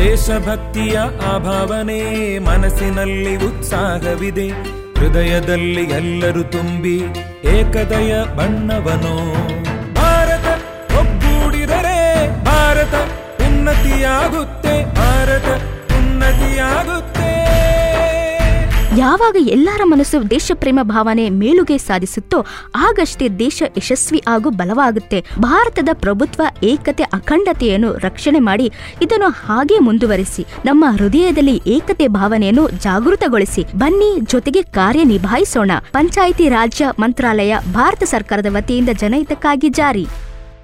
ದೇಶಭಕ್ತಿಯ ಆ ಭಾವನೆ ಮನಸ್ಸಿನಲ್ಲಿ ಉತ್ಸಾಹವಿದೆ ಹೃದಯದಲ್ಲಿ ಎಲ್ಲರೂ ತುಂಬಿ ಏಕತೆಯ ಬಣ್ಣವನು ಭಾರತ ಒಗ್ಗೂಡಿದರೆ ಭಾರತ ಉನ್ನತಿಯಾಗುತ್ತೆ ಭಾರತ ಉನ್ನತಿಯಾಗುತ್ತೆ ಯಾವಾಗ ಎಲ್ಲರ ಮನಸ್ಸು ದೇಶಪ್ರೇಮ ಭಾವನೆ ಮೇಲುಗೆ ಸಾಧಿಸುತ್ತೋ ಆಗಷ್ಟೇ ದೇಶ ಯಶಸ್ವಿ ಹಾಗೂ ಬಲವಾಗುತ್ತೆ ಭಾರತದ ಪ್ರಭುತ್ವ ಏಕತೆ ಅಖಂಡತೆಯನ್ನು ರಕ್ಷಣೆ ಮಾಡಿ ಇದನ್ನು ಹಾಗೆ ಮುಂದುವರಿಸಿ ನಮ್ಮ ಹೃದಯದಲ್ಲಿ ಏಕತೆ ಭಾವನೆಯನ್ನು ಜಾಗೃತಗೊಳಿಸಿ ಬನ್ನಿ ಜೊತೆಗೆ ಕಾರ್ಯ ನಿಭಾಯಿಸೋಣ ಪಂಚಾಯಿತಿ ರಾಜ್ಯ ಮಂತ್ರಾಲಯ ಭಾರತ ಸರ್ಕಾರದ ವತಿಯಿಂದ ಜನಹಿತಕ್ಕಾಗಿ ಜಾರಿ